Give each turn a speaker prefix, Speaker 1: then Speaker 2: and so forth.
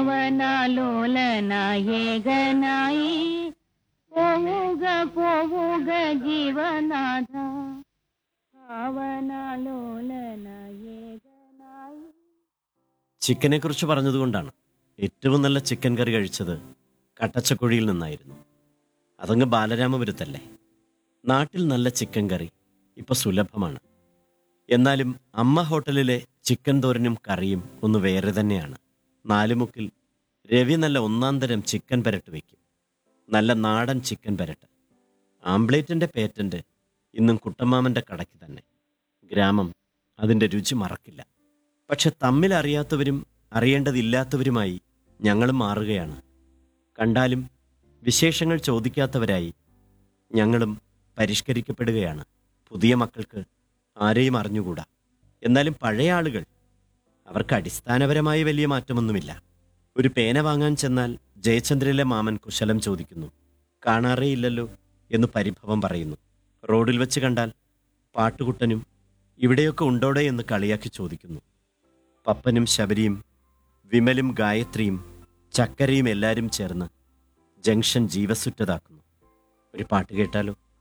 Speaker 1: ഭാവനാലോലനായേകനായി പോവുക പോവുക ജീവനാഥ ഭാവനാലോലനായേകനായി
Speaker 2: ചിക്കനെ കുറിച്ച് പറഞ്ഞതുകൊണ്ടാണ് ഏറ്റവും നല്ല ചിക്കൻ കറി കഴിച്ചത് കട്ടച്ചക്കുഴിയിൽ നിന്നായിരുന്നു അതങ്ങ് ബാലരാമപുരത്തല്ലേ നാട്ടിൽ നല്ല ചിക്കൻ കറി ഇപ്പൊ സുലഭമാണ് എന്നാലും അമ്മ ഹോട്ടലിലെ ചിക്കൻ തോരനും കറിയും ഒന്ന് വേറെ തന്നെയാണ് നാലുമുക്കിൽ രവി നല്ല ഒന്നാം തരം ചിക്കൻ പെരട്ട് വയ്ക്കും നല്ല നാടൻ ചിക്കൻ പെരട്ട് ആംബ്ലേറ്റിന്റെ പേറ്റന്റ് ഇന്നും കുട്ടമ്മാമന്റെ കടയ്ക്ക് തന്നെ ഗ്രാമം അതിന്റെ രുചി മറക്കില്ല പക്ഷെ തമ്മിൽ അറിയാത്തവരും അറിയേണ്ടതില്ലാത്തവരുമായി ഞങ്ങളും മാറുകയാണ് കണ്ടാലും വിശേഷങ്ങൾ ചോദിക്കാത്തവരായി ഞങ്ങളും പരിഷ്കരിക്കപ്പെടുകയാണ് പുതിയ മക്കൾക്ക് ആരെയും അറിഞ്ഞുകൂടാ എന്നാലും പഴയ ആളുകൾ അവർക്ക് അടിസ്ഥാനപരമായി വലിയ മാറ്റമൊന്നുമില്ല ഒരു പേന വാങ്ങാൻ ചെന്നാൽ ജയചന്ദ്രയിലെ മാമൻ കുശലം ചോദിക്കുന്നു കാണാറേയില്ലല്ലോ എന്ന് പരിഭവം പറയുന്നു റോഡിൽ വെച്ച് കണ്ടാൽ പാട്ടുകുട്ടനും ഇവിടെയൊക്കെ ഉണ്ടോടെ എന്ന് കളിയാക്കി ചോദിക്കുന്നു പപ്പനും ശബരിയും വിമലും ഗായത്രിയും ചക്കരയും എല്ലാവരും ചേർന്ന് ജംഗ്ഷൻ ജീവസുറ്റതാക്കുന്നു ഒരു പാട്ട് കേട്ടാലോ